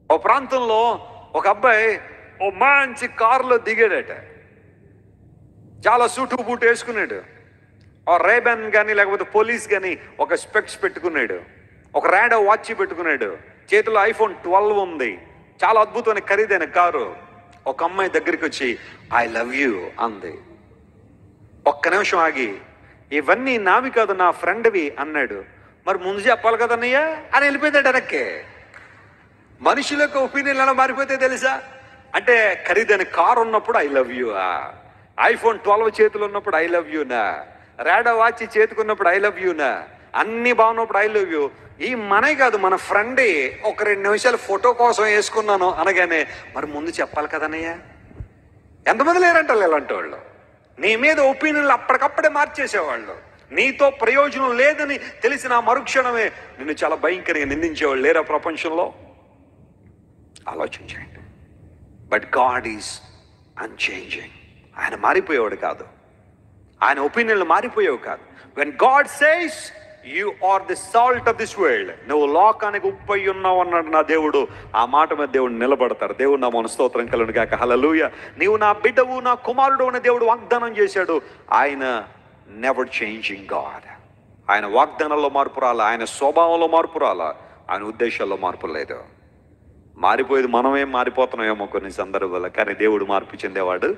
ఓ ప్రాంతంలో ఒక అబ్బాయి ఓ మంచి కారులో దిగాడట చాలా సూటు బూటు వేసుకున్నాడు ఓ రేబన్ కానీ లేకపోతే పోలీస్ కానీ ఒక స్పెక్స్ పెట్టుకున్నాడు ఒక ర్యాడో వాచ్ పెట్టుకున్నాడు చేతిలో ఐఫోన్ ట్వెల్వ్ ఉంది చాలా అద్భుతమైన ఖరీదైన కారు ఒక అమ్మాయి దగ్గరికి వచ్చి ఐ లవ్ యూ అంది ఒక్క నిమిషం ఆగి ఇవన్నీ నావి కాదు నా ఫ్రెండ్వి అన్నాడు మరి ముందు చెప్పాలి కదన్నయ్యా అని వెళ్ళిపోయాడు వెనక్కి మనుషుల యొక్క ఒపీనియన్ ఎలా మారిపోతే తెలుసా అంటే ఖరీదైన కార్ ఉన్నప్పుడు I love you iPhone twelve చేతులు ఉన్నప్పుడు ఐ లవ్ యూనా రేడో వాచ్ చేతుకున్నప్పుడు ఐ లవ్ యూనా అన్ని బాగున్నప్పుడు ఐ లవ్ యూ ఈ మనే కాదు మన ఫ్రెండే ఒక రెండు నిమిషాలు ఫోటో కోసం వేసుకున్నాను అనగానే మరి ముందు చెప్పాలి కదన్నయ్యా ఎంతమంది లేరంటారు ఇలాంటి వాళ్ళు నీ మీద ఒపీనియన్లు అప్పటికప్పుడే మార్చేసేవాళ్ళు నీతో ప్రయోజనం లేదని తెలిసిన ఆ మరుక్షణమే నిన్ను చాలా భయంకరంగా నిందించేవాళ్ళు లేరా ప్రపంచంలో ఆలోచించండి బట్ గాడ్ ఈజ్ అన్చేంజింగ్ ఆయన మారిపోయేవాడు కాదు ఆయన ఒపీనియన్లు మారిపోయేవి కాదు when God says you are the salt of this world నువ్వు లోకానికి ఉప్పై ఉన్నావు అన్నాడు నా దేవుడు ఆ మాట మీద దేవుడు నిలబడతారు దేవుడు నా మన స్తోత్రం కలను కాక హలలుయ నీవు నా బిడ్డవు నా కుమారుడు అనే దేవుడు వాగ్దానం చేశాడు ఆయన నెవర్ చేంజింగ్ గాడ్ ఆయన వాగ్దానంలో మార్పు రాలా ఆయన స్వభావంలో మార్పు రాలా ఆయన ఉద్దేశాల్లో మార్పు లేదు మారిపోయేది మనమే మారిపోతున్నామేమో కొన్ని సందర్భాల్లో కానీ దేవుడు మార్పు చెందేవాడు